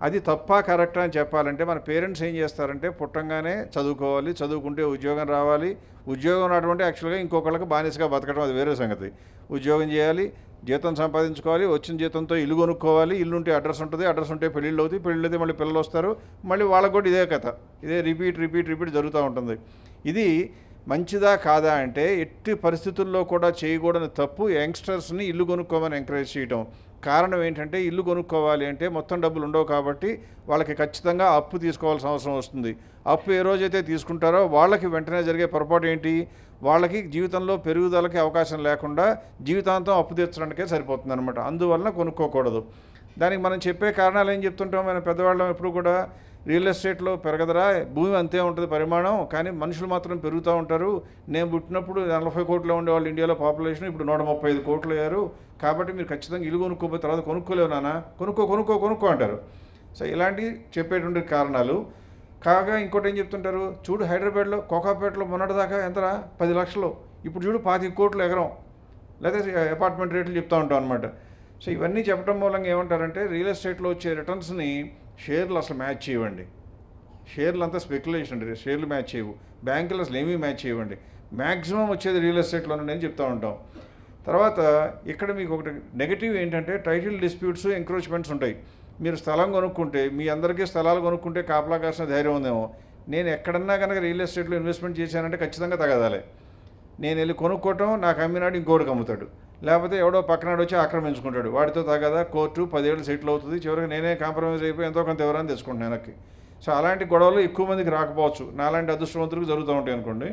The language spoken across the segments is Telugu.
అది తప్ప కరెక్టా అని చెప్పాలంటే మన పేరెంట్స్ ఏం చేస్తారంటే పుట్టంగానే చదువుకోవాలి చదువుకుంటే ఉద్యోగం రావాలి ఉద్యోగం రావడం యాక్చువల్గా ఇంకొకళ్ళకి బానిసగా బతకడం అది వేరే సంగతి ఉద్యోగం చేయాలి జీతం సంపాదించుకోవాలి వచ్చిన జీతంతో ఇల్లు కొనుక్కోవాలి ఇల్లు ఉంటే అడ్రస్ ఉంటుంది అడ్రస్ ఉంటే పెళ్ళిళ్ళు అవుతాయి పెళ్ళిళ్ళు అయితే మళ్ళీ పిల్లలు వస్తారు మళ్ళీ వాళ్ళకు కూడా ఇదే కథ ఇదే రిపీట్ రిపీట్ రిపీట్ జరుగుతూ ఉంటుంది ఇది మంచిదా కాదా అంటే ఎట్టి పరిస్థితుల్లో కూడా చేయకూడని తప్పు యంగ్స్టర్స్ని ఇల్లు కొనుక్కోమని ఎంకరేజ్ చేయటం కారణం ఏంటంటే ఇల్లు కొనుక్కోవాలి అంటే మొత్తం డబ్బులు ఉండవు కాబట్టి వాళ్ళకి ఖచ్చితంగా అప్పు తీసుకోవాల్సిన అవసరం వస్తుంది అప్పు ఏ రోజైతే తీసుకుంటారో వాళ్ళకి వెంటనే జరిగే పొరపాటు ఏంటి వాళ్ళకి జీవితంలో పెరుగుదలకి అవకాశం లేకుండా జీవితాంతం అప్పు తీర్చడానికే సరిపోతుంది అనమాట అందువలన కొనుక్కోకూడదు దానికి మనం చెప్పే కారణాలు ఏం చెప్తుంటాం మన పెద్దవాళ్ళం ఎప్పుడు కూడా రియల్ ఎస్టేట్లో పెరగదరా భూమి అంతే ఉంటుంది పరిమాణం కానీ మనుషులు మాత్రం పెరుగుతూ ఉంటారు నేను పుట్టినప్పుడు నలభై కోట్లు ఉండేవాళ్ళు ఇండియాలో పాపులేషన్ ఇప్పుడు నూట ముప్పై ఐదు కోట్లు అయ్యారు కాబట్టి మీరు ఖచ్చితంగా ఇల్లు కొనుక్కోపోతే తర్వాత కొనుక్కోలేవు నాన్న కొనుక్కో కొనుక్కో కొనుక్కో అంటారు సో ఇలాంటి చెప్పేటువంటి కారణాలు కాగా ఇంకోటి ఏం చెప్తుంటారు చూడు హైదరాబాద్లో కోకాపేటలో మొన్నటిదాకా ఎంతరా పది లక్షలు ఇప్పుడు చూడు పాతిక కోట్లు ఎగరం లేదా అపార్ట్మెంట్ రేట్లు చెప్తూ ఉంటాం అనమాట సో ఇవన్నీ చెప్పడం మూలంగా ఏమంటారంటే రియల్ ఎస్టేట్లో వచ్చే రిటర్న్స్ని షేర్లు అసలు మ్యాచ్ చేయవండి షేర్లు అంతా స్పెక్యులేషన్ అండి షేర్లు మ్యాచ్ చేయవు బ్యాంకులు అసలు ఏమీ మ్యాచ్ చేయవండి మ్యాక్సిమం వచ్చేది రియల్ ఎస్టేట్లోనే నేను చెప్తూ ఉంటాం తర్వాత ఇక్కడ మీకు ఒకటి నెగిటివ్ ఏంటంటే టైటిల్ డిస్ప్యూట్స్ ఎంక్రోచ్మెంట్స్ ఉంటాయి మీరు స్థలం కొనుక్కుంటే మీ అందరికీ స్థలాలు కొనుక్కుంటే కాపలా కాసిన ధైర్యం ఉందేమో నేను ఎక్కడన్నా కనుక రియల్ ఎస్టేట్లో ఇన్వెస్ట్మెంట్ చేశానంటే ఖచ్చితంగా తగదాలి నేను వెళ్ళి కొనుక్కోవటం నాకు అమ్మినాడు ఇంకోటికి అమ్ముతాడు లేకపోతే ఎవడో పక్కనాడు వచ్చి ఆక్రమించుకుంటాడు వాడితో తగదా కోర్టు పదేళ్ళు సెటిల్ అవుతుంది చివరికి నేనే కాంప్రమైజ్ అయిపోయి ఎంతో కొంత ఎవరైనా తెచ్చుకుంటాను వెనక్కి సో అలాంటి గొడవలు ఎక్కువ మందికి రాకపోవచ్చు నాలాంటి అదృష్టవంతులకు జరుగుతూ ఉంటాయి అనుకోండి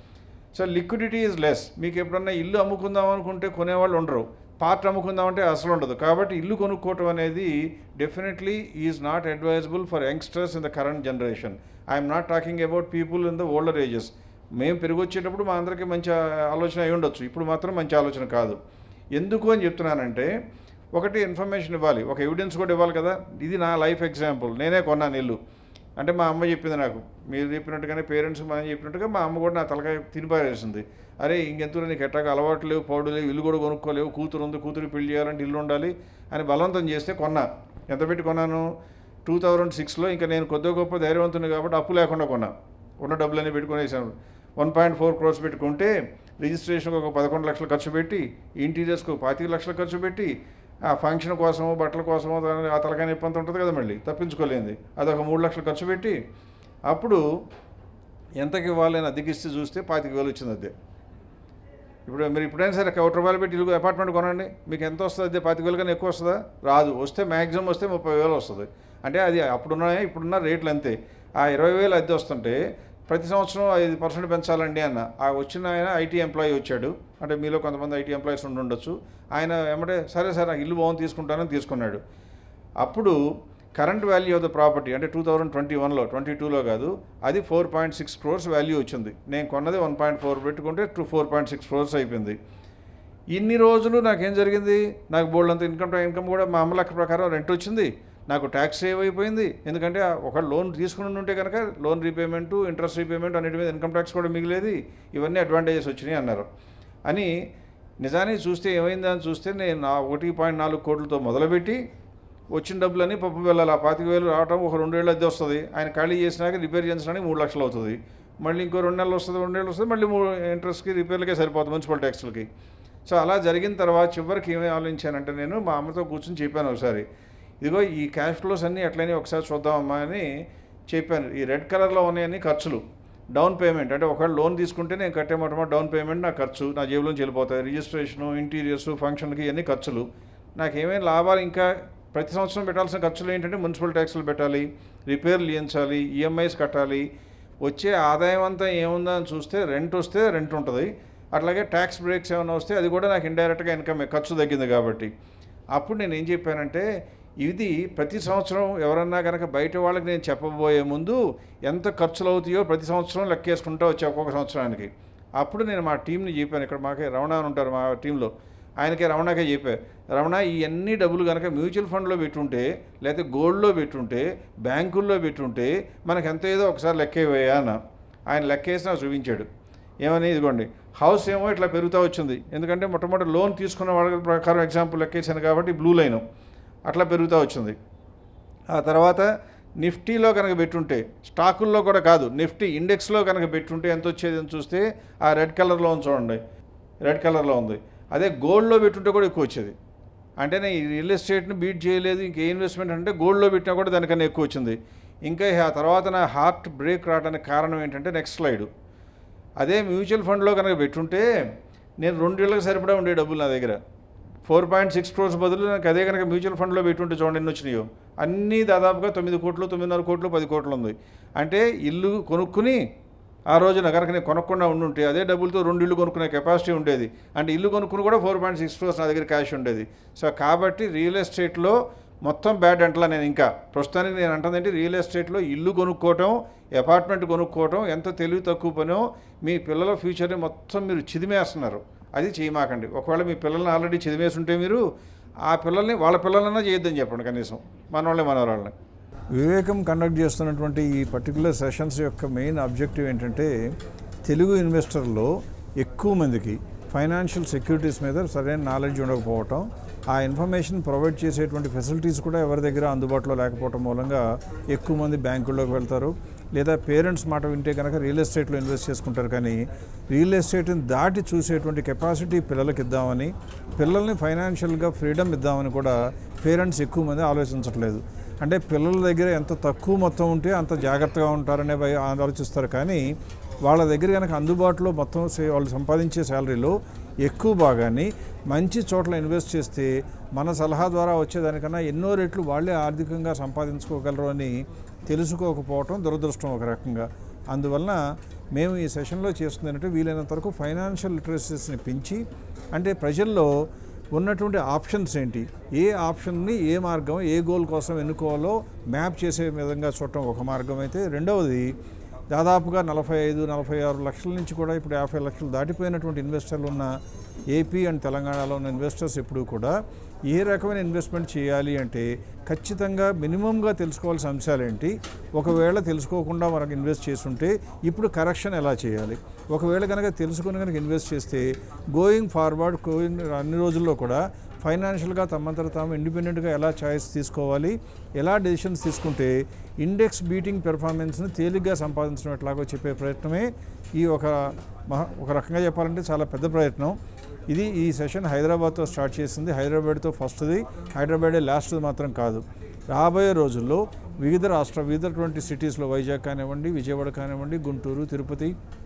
సో లిక్విడిటీ ఈజ్ లెస్ మీకు ఎప్పుడన్నా ఇల్లు అమ్ముకుందాం అనుకుంటే కొనేవాళ్ళు ఉండరు పార్ట్ అమ్ముకుందామంటే అసలు ఉండదు కాబట్టి ఇల్లు కొనుక్కోవటం అనేది definitely is not advisable for youngsters in the current generation I'm not talking about people in the older ages మేము పెరిగి వచ్చేటప్పుడు మా అందరికీ మంచి ఆలోచన అయి ఉండొచ్చు ఇప్పుడు మాత్రం మంచి ఆలోచన కాదు ఎందుకు అని చెప్తున్నానంటే ఒకటి ఇన్ఫర్మేషన్ ఇవ్వాలి ఒక ఎవిడెన్స్ కూడా ఇవ్వాలి కదా ఇది నా లైఫ్ ఎగ్జాంపుల్ నేనే కొన్నాను ఇల్లు అంటే మా అమ్మ చెప్పింది నాకు మీరు చెప్పినట్టుగానే పేరెంట్స్ మనం చెప్పినట్టుగా మా అమ్మ కూడా నా తలకాయ తినిపారేసింది అరే ఇంకెంతలో నీకు ఎట్టాక అలవాటు లేవు పౌడు లేవు ఇల్లు కూడా కొనుక్కోలేవు కూతురు ఉంది కూతురు పెళ్లి చేయాలంటే ఇల్లు ఉండాలి అని బలవంతం చేస్తే కొన్నా ఎంత పెట్టి కొన్నాను టూ థౌజండ్ సిక్స్లో ఇంకా నేను కొద్దిగా గొప్ప ధైర్యవంతుని కాబట్టి అప్పు లేకుండా కొన్నా ఉన్న డబ్బులన్నీ పెట్టుకునేసాను వన్ పాయింట్ ఫోర్ క్రోర్స్ పెట్టుకుంటే రిజిస్ట్రేషన్కి ఒక పదకొండు లక్షలు ఖర్చు పెట్టి ఇంటీరియర్స్కి పాతిక లక్షలు ఖర్చు పెట్టి ఆ ఫంక్షన్ కోసమో బట్టల కోసమో దాని- ఆ తలకాయ నొప్పి అంత ఉంటుంది కదా మళ్ళీ తప్పించుకోలేంది అదొక మూడు లక్షలు ఖర్చు పెట్టి అప్పుడు ఎంతకి ఇవ్వాలని అద్దెకిస్తే చూస్తే పాతిక వేలు వచ్చింది అద్దె ఇప్పుడు మీరు ఇప్పుడైనా సరే కోటి రూపాయలు పెట్టి ఇల్లు అపార్ట్మెంట్ కొనండి మీకు ఎంత వస్తుంది అద్దె పాతిక వేలు కన్నా ఎక్కువ వస్తుందా రాదు వస్తే మ్యాక్సిమం వస్తే ముప్పై వేలు వస్తుంది అంటే అది అప్పుడున్న ఇప్పుడున్న రేట్లు అంతే ఆ ఇరవై వేలు అద్దె వస్తుంటే ప్రతి సంవత్సరం ఐదు పర్సెంట్ పెంచాలండి అన్న ఆ వచ్చిన ఆయన ఐటీ ఎంప్లాయీ వచ్చాడు అంటే మీలో కొంతమంది ఐటీ ఎంప్లాయీస్ ఉండి ఉండొచ్చు ఆయన ఏమంటే సరే సరే నాకు ఇల్లు బాగుంది తీసుకుంటానని తీసుకున్నాడు అప్పుడు current value of the property అంటే టూ థౌజండ్ ట్వంటీ వన్లో ట్వంటీ టూలో కాదు అది four point six crores value వచ్చింది నేను కొన్నది వన్ పాయింట్ ఫోర్ పెట్టుకుంటే to four point six crores అయిపోయింది ఇన్ని రోజులు నాకేం జరిగింది నాకు బోల్డ్ అంత ఇన్కమ్ ఇన్కమ్ కూడా మా అమ్మ లెక్క ప్రకారం రెంట్ వచ్చింది నాకు ట్యాక్స్ సేవ్ అయిపోయింది ఎందుకంటే ఆ ఒక లోన్ తీసుకుని ఉంటే కనుక లోన్ రీపేమెంట్ ఇంట్రెస్ట్ రీపేమెంట్ అన్నిటి మీద ఇన్కమ్ ట్యాక్స్ కూడా మిగిలేది ఇవన్నీ అడ్వాంటేజెస్ వచ్చినాయి అన్నారు అని నిజానికి చూస్తే ఏమైంది అని చూస్తే నేను నా ఒకటి పాయింట్ నాలుగు కోట్లతో మొదలుపెట్టి వచ్చిన డబ్బులన్నీ పప్పు వెళ్ళాలి ఆ పాతిక వేలు రావటం ఒక రెండు వేలు అద్దె వస్తుంది ఆయన ఖాళీ చేసినాక రిపేర్ చేయించడానికి మూడు లక్షలు అవుతుంది మళ్ళీ ఇంకో రెండు నెలలు వస్తుంది రెండు నెలలు వస్తుంది మళ్ళీ మూడు ఇంట్రెస్ట్కి రిపేర్లకే సరిపోతుంది మున్సిపల్ ట్యాక్స్లకి సో అలా జరిగిన తర్వాత చివరికి ఏమీ ఆలోచించానంటే నేను మా అమ్మతో కూర్చొని చెప్పాను ఒకసారి ఇదిగో ఈ క్యాష్ ఫ్లోస్ అన్నీ ఎట్లయినా ఒకసారి చూద్దామమ్మా అని చెప్పాను ఈ రెడ్ కలర్లో ఉన్నాయని ఖర్చులు డౌన్ పేమెంట్ అంటే ఒకవేళ లోన్ తీసుకుంటే నేను కట్టే మొట్టమొదటి డౌన్ పేమెంట్ నా ఖర్చు నా జేబులోంచి వెళ్ళిపోతాయి రిజిస్ట్రేషను ఇంటీరియర్స్ ఫంక్షన్కి ఇవన్నీ ఖర్చులు నాకు ఏమేమి లాభాలు ఇంకా ప్రతి సంవత్సరం పెట్టాల్సిన ఖర్చులు ఏంటంటే మున్సిపల్ ట్యాక్సులు పెట్టాలి రిపేర్లు చేయించాలి ఈఎంఐస్ కట్టాలి వచ్చే ఆదాయం అంతా ఏముందా అని చూస్తే రెంట్ వస్తే రెంట్ ఉంటుంది అట్లాగే ట్యాక్స్ బ్రేక్స్ ఏమైనా వస్తే అది కూడా నాకు ఇండైరెక్ట్గా ఇన్కమ్ ఖర్చు తగ్గింది కాబట్టి అప్పుడు నేను ఏం చెప్పానంటే ఇది ప్రతి సంవత్సరం ఎవరన్నా కనుక బయట వాళ్ళకి నేను చెప్పబోయే ముందు ఎంత ఖర్చులు అవుతాయో ప్రతి సంవత్సరం లెక్కేసుకుంటూ వచ్చా ఒక్కొక్క సంవత్సరానికి అప్పుడు నేను మా టీంని చెప్పాను ఇక్కడ మాకే రమణ అని ఉంటారు మా టీంలో ఆయనకే రమణకే చెప్పా రమణ ఇవన్నీ డబ్బులు కనుక మ్యూచువల్ ఫండ్లో పెట్టుంటే లేకపోతే గోల్డ్లో పెట్టుంటే బ్యాంకుల్లో పెట్టుంటే మనకు ఎంత ఏదో ఒకసారి లెక్కేవయ్యా అన్న ఆయన లెక్కేసి నాకు చూపించాడు ఏమని ఇదిగోండి హౌస్ ఏమో ఇట్లా పెరుగుతూ వచ్చింది ఎందుకంటే మొట్టమొదటి లోన్ తీసుకున్న వాళ్ళ ప్రకారం ఎగ్జాంపుల్ లెక్కేసాను కాబట్టి బ్లూ లైన్ అట్లా పెరుగుతూ వచ్చింది ఆ తర్వాత నిఫ్టీలో కనుక పెట్టుంటే స్టాకుల్లో కూడా కాదు నిఫ్టీ ఇండెక్స్లో కనుక పెట్టుంటే ఎంత వచ్చేది అని చూస్తే ఆ రెడ్ కలర్లో ఉంది చూడండి రెడ్ కలర్లో ఉంది అదే గోల్డ్లో పెట్టుంటే కూడా ఎక్కువ వచ్చేది అంటే నేను ఈ రియల్ ఎస్టేట్ని బీట్ చేయలేదు ఇంకే ఇన్వెస్ట్మెంట్ అంటే గోల్డ్లో పెట్టినా కూడా దానికన్నా ఎక్కువ వచ్చింది ఇంకా ఆ తర్వాత నా హార్ట్ బ్రేక్ రావడానికి కారణం ఏంటంటే నెక్స్ట్ స్లైడ్ అదే మ్యూచువల్ ఫండ్లో కనుక పెట్టుంటే నేను రెండేళ్ళకి సరిపడా ఉండే డబ్బులు నా దగ్గర ఫోర్ పాయింట్ సిక్స్ క్రోర్స్ బదులు నాకు అదే కనుక మ్యూచువల్ ఫండ్లో పెట్టుంటే చూడండి ఎన్ని వచ్చినాయో అన్నీ దాదాపుగా తొమ్మిది కోట్లు తొమ్మిదిన్నర కోట్లు పది కోట్లు ఉంది అంటే ఇల్లు కొనుక్కుని ఆ రోజున కనుక నేను కొనకుండా ఉండుంటే అదే డబ్బులతో రెండు ఇల్లు కొనుక్కునే కెపాసిటీ ఉండేది అంటే ఇల్లు కొనుక్కుని కూడా ఫోర్ పాయింట్ సిక్స్ క్రోర్స్ నా దగ్గర క్యాష్ ఉండేది సో కాబట్టి రియల్ ఎస్టేట్లో మొత్తం బ్యాడ్ అంటలా నేను ఇంకా ప్రస్తుతానికి నేను అంటుందంటే రియల్ ఎస్టేట్లో ఇల్లు కొనుక్కోవటం అపార్ట్మెంట్ కొనుక్కోవటం ఎంత తెలివి తక్కువ పనో మీ పిల్లల ఫ్యూచర్ని మొత్తం మీరు చిదిమేస్తున్నారు అది చేయమాకండి ఒకవేళ మీ పిల్లల్ని ఆల్రెడీ చిదిమేసి ఉంటే మీరు ఆ పిల్లల్ని వాళ్ళ పిల్లలన్నా చేయొద్దని చెప్పండి కనీసం మన వాళ్ళని మన వాళ్ళని వివేకం కండక్ట్ చేస్తున్నటువంటి ఈ పర్టికులర్ సెషన్స్ యొక్క మెయిన్ ఆబ్జెక్టివ్ ఏంటంటే తెలుగు ఇన్వెస్టర్లో ఎక్కువ మందికి ఫైనాన్షియల్ సెక్యూరిటీస్ మీద సరైన నాలెడ్జ్ ఉండకపోవటం ఆ ఇన్ఫర్మేషన్ ప్రొవైడ్ చేసేటువంటి ఫెసిలిటీస్ కూడా ఎవరి దగ్గర అందుబాటులో లేకపోవటం మూలంగా ఎక్కువ మంది బ్యాంకుల్లోకి వెళ్తారు లేదా పేరెంట్స్ మాట వింటే కనుక రియల్ ఎస్టేట్లో ఇన్వెస్ట్ చేసుకుంటారు కానీ రియల్ ఎస్టేట్ని దాటి చూసేటువంటి కెపాసిటీ పిల్లలకి ఇద్దామని పిల్లల్ని ఫైనాన్షియల్గా ఫ్రీడమ్ ఇద్దామని కూడా పేరెంట్స్ ఎక్కువ మంది ఆలోచించట్లేదు అంటే పిల్లల దగ్గర ఎంత తక్కువ మొత్తం ఉంటే అంత జాగ్రత్తగా ఉంటారనే భయ- ఆలోచిస్తారు కానీ వాళ్ళ దగ్గర కనుక అందుబాటులో మొత్తం సే- వాళ్ళు సంపాదించే శాలరీలో ఎక్కువ భాగాన్ని మంచి చోట్ల ఇన్వెస్ట్ చేస్తే మన సలహా ద్వారా వచ్చేదానికన్నా ఎన్నో రెట్లు వాళ్ళే ఆర్థికంగా సంపాదించుకోగలరు అని తెలుసుకోకపోవటం దురదృష్టం ఒక రకంగా అందువలన మేము ఈ సెషన్లో చేస్తుంది ఏంటంటే వీలైనంత వరకు ఫైనాన్షియల్ లిటరసీస్ని పెంచి అంటే ప్రజల్లో ఉన్నటువంటి ఆప్షన్స్ ఏంటి ఏ ఆప్షన్ని ఏ మార్గం ఏ గోల్ కోసం ఎన్నుకోవాలో మ్యాప్ చేసే విధంగా చూడటం ఒక మార్గం అయితే రెండవది దాదాపుగా నలభై ఐదు నలభై ఆరు లక్షల నుంచి కూడా ఇప్పుడు యాభై లక్షలు దాటిపోయినటువంటి ఇన్వెస్టర్లు ఉన్న ఏపీ అండ్ తెలంగాణలో ఉన్న ఇన్వెస్టర్స్ ఎప్పుడూ కూడా ఏ రకమైన ఇన్వెస్ట్మెంట్ చేయాలి అంటే ఖచ్చితంగా మినిమంగా తెలుసుకోవాల్సిన అంశాలు ఏంటి ఒకవేళ తెలుసుకోకుండా మనకు ఇన్వెస్ట్ చేస్తుంటే ఇప్పుడు కరెక్షన్ ఎలా చేయాలి ఒకవేళ కనుక తెలుసుకుని కనుక ఇన్వెస్ట్ చేస్తే గోయింగ్ ఫార్వర్డ్ గోయింగ్ అన్ని రోజుల్లో కూడా ఫైనాన్షియల్గా తమంతట తాము ఇండిపెండెంట్గా ఎలా చాయిస్ తీసుకోవాలి ఎలా డెసిషన్స్ తీసుకుంటే ఇండెక్స్ బీటింగ్ పెర్ఫార్మెన్స్ని తేలిగ్గా సంపాదించడం ఎట్లాగో చెప్పే ప్రయత్నమే ఈ ఒక మహా ఒక రకంగా చెప్పాలంటే చాలా పెద్ద ప్రయత్నం ఇది ఈ సెషన్ హైదరాబాద్తో స్టార్ట్ చేసింది హైదరాబాద్తో ఫస్ట్ది హైదరాబాదే లాస్ట్ది మాత్రం కాదు రాబోయే రోజుల్లో వివిధ రాష్ట్ర వివిధటువంటి సిటీస్లో వైజాగ్ కానివ్వండి విజయవాడ కానివ్వండి గుంటూరు తిరుపతి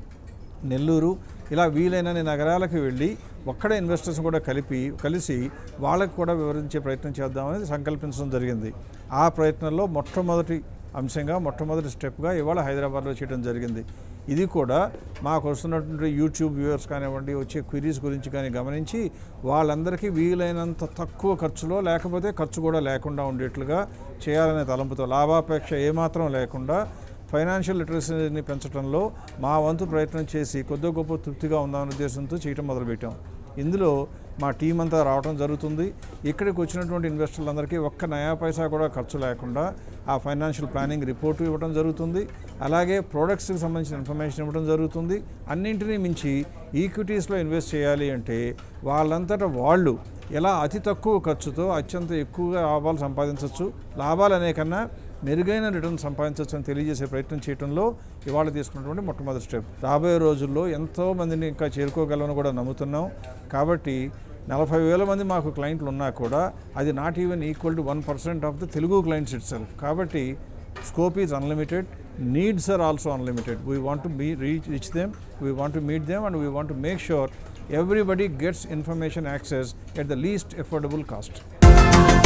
నెల్లూరు ఇలా వీలైనన్ని నగరాలకు వెళ్ళి ఒక్కడ ఇన్వెస్టర్స్ కూడా కలిపి కలిసి వాళ్ళకు కూడా వివరించే ప్రయత్నం చేద్దామని సంకల్పించడం జరిగింది ఆ ప్రయత్నంలో మొట్టమొదటి అంశంగా మొట్టమొదటి స్టెప్గా ఇవాళ హైదరాబాద్లో చేయడం జరిగింది ఇది కూడా మాకు వస్తున్నటువంటి యూట్యూబ్ వ్యూవర్స్ కానివ్వండి వచ్చే క్విరీస్ గురించి కానీ గమనించి వాళ్ళందరికీ వీలైనంత తక్కువ ఖర్చులో లేకపోతే ఖర్చు కూడా లేకుండా ఉండేట్లుగా చేయాలనే తలంపుతో లాభాపేక్ష ఏమాత్రం లేకుండా ఫైనాన్షియల్ లిటరసీని పెంచడంలో మా వంతు ప్రయత్నం చేసి కొద్ది గొప్ప తృప్తిగా ఉందామనే ఉద్దేశంతో చేయటం మొదలుపెట్టాం ఇందులో మా టీం అంతా రావడం జరుగుతుంది ఇక్కడికి వచ్చినటువంటి ఇన్వెస్టర్లందరికీ ఒక్క నయా పైసా కూడా ఖర్చు లేకుండా ఆ ఫైనాన్షియల్ ప్లానింగ్ రిపోర్టు ఇవ్వడం జరుగుతుంది అలాగే ప్రోడక్ట్స్కి సంబంధించిన ఇన్ఫర్మేషన్ ఇవ్వడం జరుగుతుంది అన్నింటినీ మించి ఈక్విటీస్లో ఇన్వెస్ట్ చేయాలి అంటే వాళ్ళంతటా వాళ్ళు ఎలా అతి తక్కువ ఖర్చుతో అత్యంత ఎక్కువగా లాభాలు సంపాదించవచ్చు లాభాలు అనే కన్నా మెరుగైన రిటర్న్ సంపాదించవచ్చు అని తెలియజేసే ప్రయత్నం చేయడంలో ఇవాళ తీసుకున్నటువంటి మొట్టమొదటి స్టెప్ రాబోయే రోజుల్లో ఎంతో మందిని ఇంకా చేరుకోగలమని కూడా నమ్ముతున్నాం కాబట్టి నలభై వేల మంది మాకు క్లయింట్లు ఉన్నా కూడా అది not even equal to one percent of the Telugu clients itself కాబట్టి scope is unlimited needs are also unlimited we want to me reach reach them we want to meet them and we want to make sure everybody gets information access at the least affordable cost.